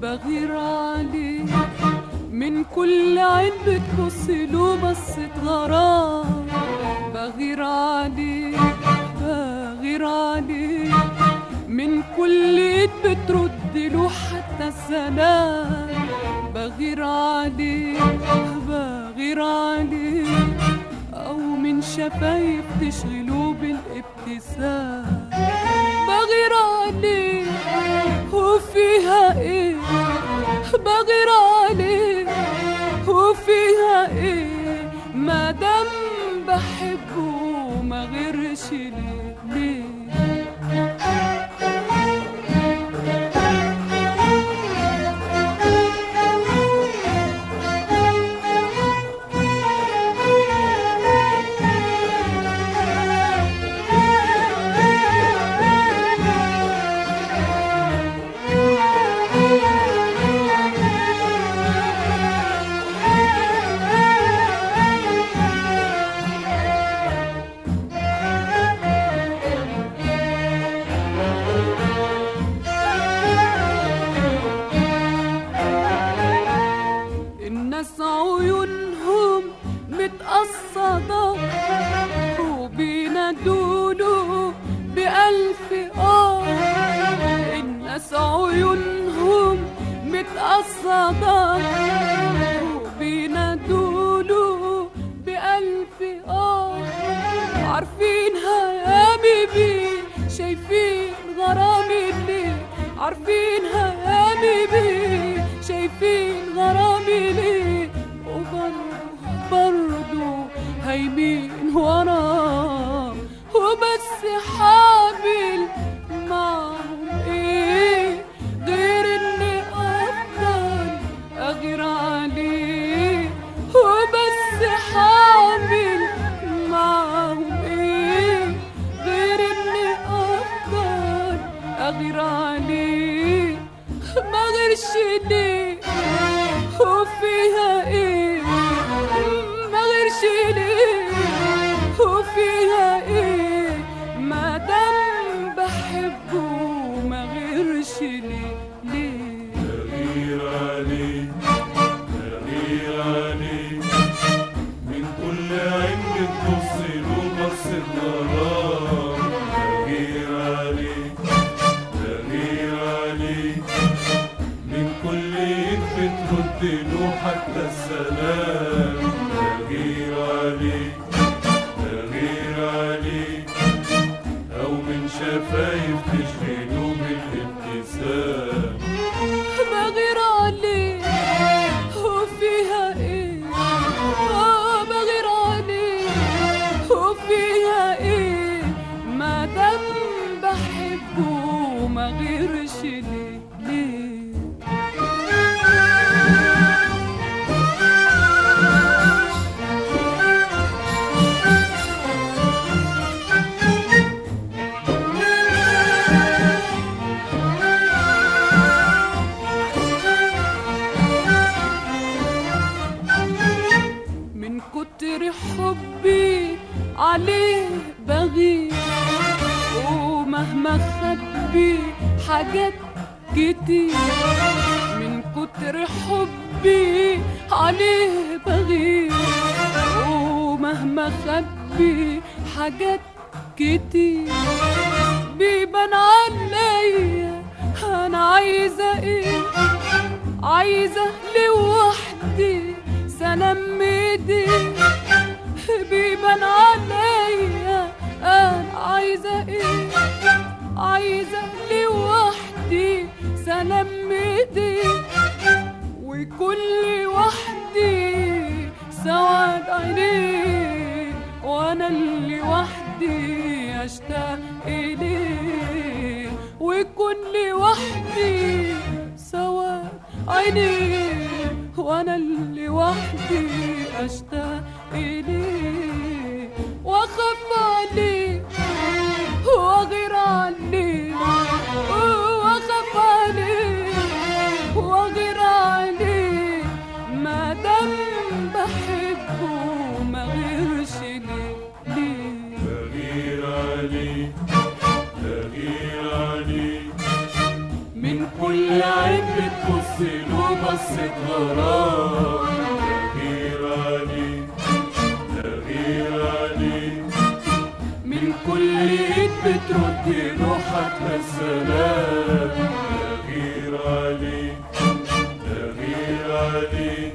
بغير عليه من كل عين بتبص له بصة غرام بغير عليه بغير عليه من كل ايد بترد له حتى السلام بغير عليه بغير عليه او من شفايف تشغله بالابتسام بغير عليه وفيها ايه بغير عليه وفيها ايه ما دام بحبه ما غيرش ليه ليه الناس عيونهم متقصدة وبينادوله بألف آه الناس عيونهم متقصدة وبينادوله بألف آه عارفينها يا بيبي شايفين غرامي ليه عارفينها يا بيبي شايفين غرامي ليه وبرضه برضه هايمين وراه وبس حامل معهم ايه غير اني افضل اغير عليه وبس حامل معهم ايه غير اني افضل اغير عليه ما غيرش ليه وفيها ايه ما غيرش ليه وفيها ايه ما دام بحبه ما غيرش ليه ليه غير عليك غير عليك من كل عين بتبص له بصة غرام غير عليك غير عليك من كل ايد بترد له حتى السلام غير عليك غير عليك او من شفايف تشغله بالابتسام بغير عليه وفيها ايه آه بغير عليه وفيها ايه ما دام بحبه ما غيرش ليه ليه من كتر حبي عليه بغير ومهما خبي حاجات كتير من كتر حبي عليه بغير ومهما خبي حاجات كتير بيبان عليا انا عايزه ايه عايزه لوحدي سلام ايدي بيبان عليا انا عايزه ايه عايزه لوحدي سلام ايدي وكل وحدي سواد عينيه وانا اللي وحدي اشتاق اليه وكل وحدي سواد عينيه وانا اللي وحدي اشتاق اليه واخاف عليه واغير عليه واخاف عليه واغير عليه ما دام بحبه ما غيرش ليه ليه غير عليك غير عليك من كل عين بتبص له بصة غرام لا غير عليك لا غير عليك من كل ايد بترد روحك للسلام لا غير عليك لا غير عليك